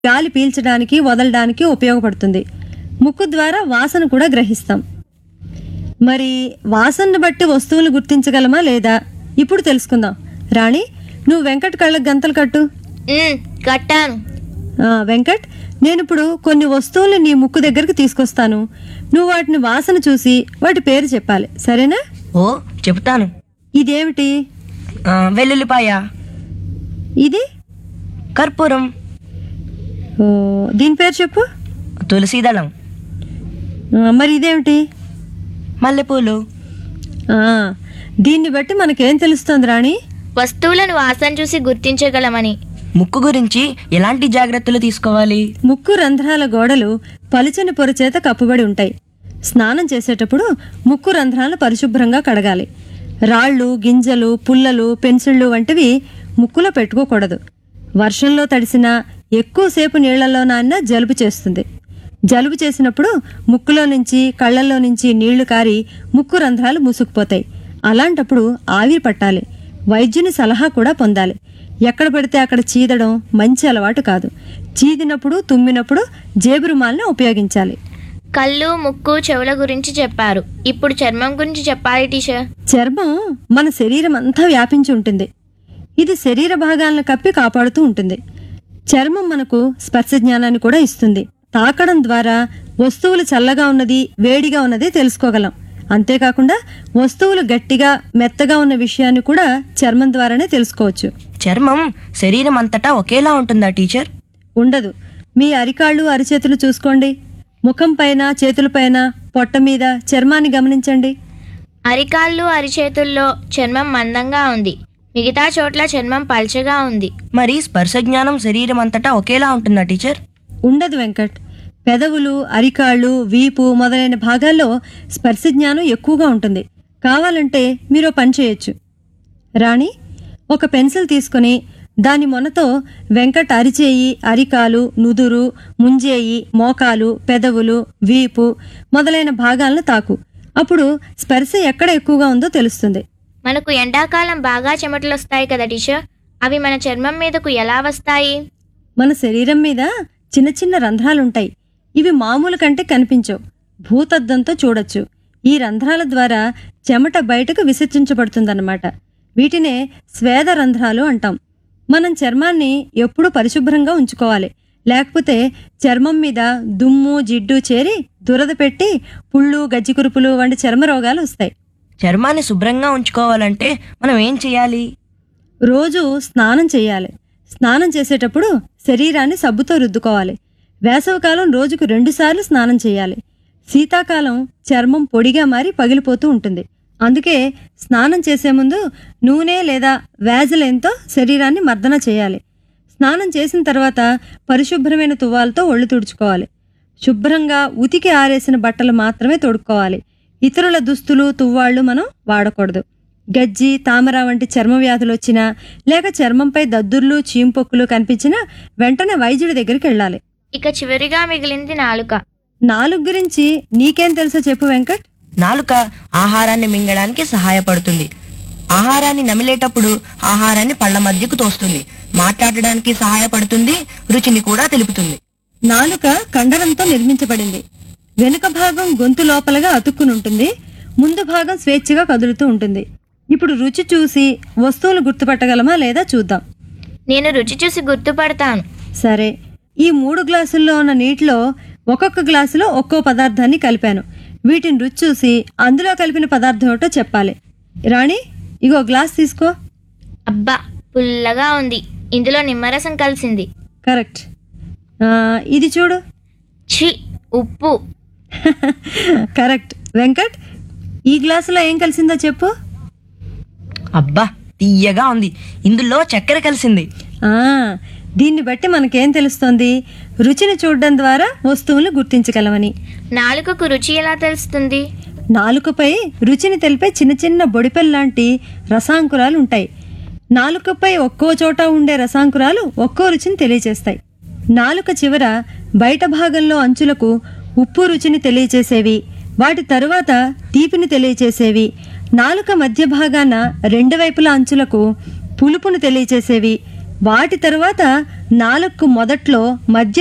గాలి పీల్చడానికి వదలడానికి ఉపయోగపడుతుంది ముక్కు ద్వారా వాసన కూడా గ్రహిస్తాం మరి వాసనను బట్టి వస్తువులు గుర్తించగలమా లేదా ఇప్పుడు తెలుసుకుందాం రాణి నువ్వు వెంకట్ కళ్ళకు గంతలు కట్టు ఉమ్, కట్టాను ఆ, వెంకట్ నేను ఇప్పుడు కొన్ని వస్తువులు నీ ముక్కు దగ్గరికి తీసుకొస్తాను నువ్వు వాటిని వాసన చూసి వాటి పేరు చెప్పాలి సరేనా ఓ చెప్తాను ఇదేమిటి ఆ, వెల్లుల్లిపాయ ఇది కర్పూరం ఓ, దీని పేరు చెప్పు తులసీదళం ఆ, మరి ఇదేమిటి మల్లెపూలు ఆ, దీన్ని బట్టి మనకేం తెలుస్తుంది రాణి వస్తువులను వాసన చూసి గుర్తించగలమని ముక్కు గురించి ఎలాంటి జాగ్రత్తలు తీసుకోవాలి ముక్కు రంధ్రాల గోడలు పలుచని పొర చేత కప్పుబడి ఉంటాయి స్నానం చేసేటప్పుడు ముక్కు రంధ్రాలను పరిశుభ్రంగా కడగాలి రాళ్ళు గింజలు పుల్లలు పెన్సిళ్ళు వంటివి ముక్కులో పెట్టుకోకూడదు వర్షంలో తడిసిన ఎక్కువసేపు నీళ్లలో నాన్న జలుబు చేస్తుంది జలుబు చేసినప్పుడు ముక్కులో నుంచి కళ్ళల్లో నుంచి నీళ్లు కారి ముక్కు రంధ్రాలు మూసుకుపోతాయి అలాంటప్పుడు ఆవిరి పట్టాలి వైద్యుని సలహా కూడా పొందాలి ఎక్కడ పడితే అక్కడ చీదడం మంచి అలవాటు కాదు చీదినప్పుడు తుమ్మినప్పుడు జేబు రుమాల్ని ఉపయోగించాలి కళ్ళు ముక్కు చెవుల గురించి చెప్పారు ఇప్పుడు చర్మం గురించి చెప్పాలి టీచర్ చర్మం మన శరీరం అంతా వ్యాపించి ఉంటుంది ఇది శరీర భాగాలను కప్పి కాపాడుతూ ఉంటుంది చర్మం మనకు స్పర్శ జ్ఞానాన్ని కూడా ఇస్తుంది తాకడం ద్వారా వస్తువులు చల్లగా ఉన్నది వేడిగా ఉన్నది తెలుసుకోగలం అంతేకాకుండా వస్తువులు గట్టిగా మెత్తగా ఉన్న విషయాన్ని కూడా చర్మం ద్వారానే తెలుసుకోవచ్చు చర్మం శరీరం అంతటా ఒకేలా ఉంటుందా టీచర్ ఉండదు మీ అరికాళ్ళు అరిచేతులు చూసుకోండి ముఖం పైన చేతులపైన పొట్ట మీద చర్మాన్ని గమనించండి అరికాళ్ళు అరిచేతుల్లో చర్మం మందంగా ఉంది మిగతా చోట్ల చర్మం పల్చగా ఉంది మరి స్పర్శ జ్ఞానం శరీరం అంతటా ఒకేలా ఉంటుందా టీచర్ ఉండదు వెంకట్ పెదవులు అరికాళ్ళు వీపు మొదలైన భాగాల్లో స్పర్శ జ్ఞానం ఎక్కువగా ఉంటుంది కావాలంటే మీరు ఓ పని చేయొచ్చు రాణి ఒక పెన్సిల్ తీసుకుని దాని మొనతో వెంకట్ అరిచేయి అరికాలు నుదురు ముంజేయి మోకాలు పెదవులు వీపు మొదలైన భాగాలను తాకు అప్పుడు స్పర్శ ఎక్కడ ఎక్కువగా ఉందో తెలుస్తుంది మనకు ఎండాకాలం బాగా చెమటలు వస్తాయి కదా టీచర్ అవి మన చర్మం మీదకు ఎలా వస్తాయి మన శరీరం మీద చిన్న చిన్న రంధ్రాలుంటాయి ఇవి మామూలు కంటే కనిపించవు భూతద్దంతో చూడొచ్చు ఈ రంధ్రాల ద్వారా చెమట బయటకు విసర్జించబడుతుందన్నమాట వీటినే స్వేద రంధ్రాలు అంటాం మనం చర్మాన్ని ఎప్పుడూ పరిశుభ్రంగా ఉంచుకోవాలి లేకపోతే చర్మం మీద దుమ్ము జిడ్డు చేరి దురద పెట్టి పుళ్ళు గజ్జికురుపులు వంటి చర్మ రోగాలు వస్తాయి చర్మాన్ని శుభ్రంగా ఉంచుకోవాలంటే మనం ఏం చేయాలి రోజు స్నానం చేయాలి స్నానం చేసేటప్పుడు శరీరాన్ని సబ్బుతో రుద్దుకోవాలి వేసవికాలం రోజుకు రెండుసార్లు స్నానం చేయాలి శీతాకాలం చర్మం పొడిగా మారి పగిలిపోతూ ఉంటుంది అందుకే స్నానం చేసే ముందు నూనె లేదా వ్యాజలైన్తో శరీరాన్ని మర్దన చేయాలి స్నానం చేసిన తర్వాత పరిశుభ్రమైన తువ్వాలతో ఒళ్ళు తుడుచుకోవాలి శుభ్రంగా ఉతికి ఆరేసిన బట్టలు మాత్రమే తొడుక్కోవాలి ఇతరుల దుస్తులు తువ్వాళ్ళు మనం వాడకూడదు గజ్జి తామర వంటి చర్మ వ్యాధులు వచ్చినా లేక చర్మంపై దద్దుర్లు చీంపొక్కులు కనిపించినా వెంటనే వైద్యుడి దగ్గరికి వెళ్ళాలి ఇక చివరిగా మిగిలింది నాలుక నాలుగు గురించి నీకేం తెలుసో చెప్పు వెంకట్ నాలుక ఆహారాన్ని మింగడానికి సహాయపడుతుంది ఆహారాన్ని నమిలేటప్పుడు ఆహారాన్ని పళ్ళ మధ్యకు తోస్తుంది మాట్లాడడానికి సహాయపడుతుంది రుచిని కూడా తెలుపుతుంది నాలుక కండరంతో నిర్మించబడింది వెనుక భాగం గొంతు లోపలగా అతుక్కుని ఉంటుంది ముందు భాగం స్వేచ్ఛగా కదులుతూ ఉంటుంది ఇప్పుడు రుచి చూసి వస్తువులు గుర్తుపట్టగలమా లేదా చూద్దాం నేను రుచి చూసి గుర్తుపడతాను సరే ఈ మూడు గ్లాసుల్లో ఉన్న నీటిలో ఒక్కొక్క గ్లాసులో ఒక్కో పదార్థాన్ని కలిపాను వీటిని రుచి చూసి అందులో కలిపిన పదార్థం ఏమిటో చెప్పాలి రాణి ఇగో గ్లాస్ తీసుకో అబ్బా పుల్లగా ఉంది ఇందులో నిమ్మరసం కలిసింది కరెక్ట్ ఆ, ఇది చూడు ఛీ ఉప్పు కరెక్ట్ వెంకట్ ఈ గ్లాసులో ఏం కలిసిందో చెప్పు అబ్బా తీయగా ఉంది ఇందులో చక్కెర కలిసింది ఆ, దీన్ని బట్టి మనకేం తెలుస్తోంది రుచిని చూడడం ద్వారా వస్తువులను గుర్తించగలమని నాలుకకు రుచి ఎలా తెలుస్తుంది నాలుకపై రుచిని తెలిపే చిన్న చిన్న బొడిపెల్ రసాంకురాలు ఉంటాయి నాలుకపై ఒక్కో చోట ఉండే రసాంకురాలు ఒక్కో రుచిని తెలియజేస్తాయి నాలుక చివర బయట భాగంలో అంచులకు ఉప్పు రుచిని తెలియచేసేవి వాటి తరువాత తీపిని తెలియచేసేవి నాలుక మధ్య భాగాన రెండు వైపుల అంచులకు పులుపును తెలియచేసేవి వాటి తరువాత నాలుగు మొదట్లో మధ్య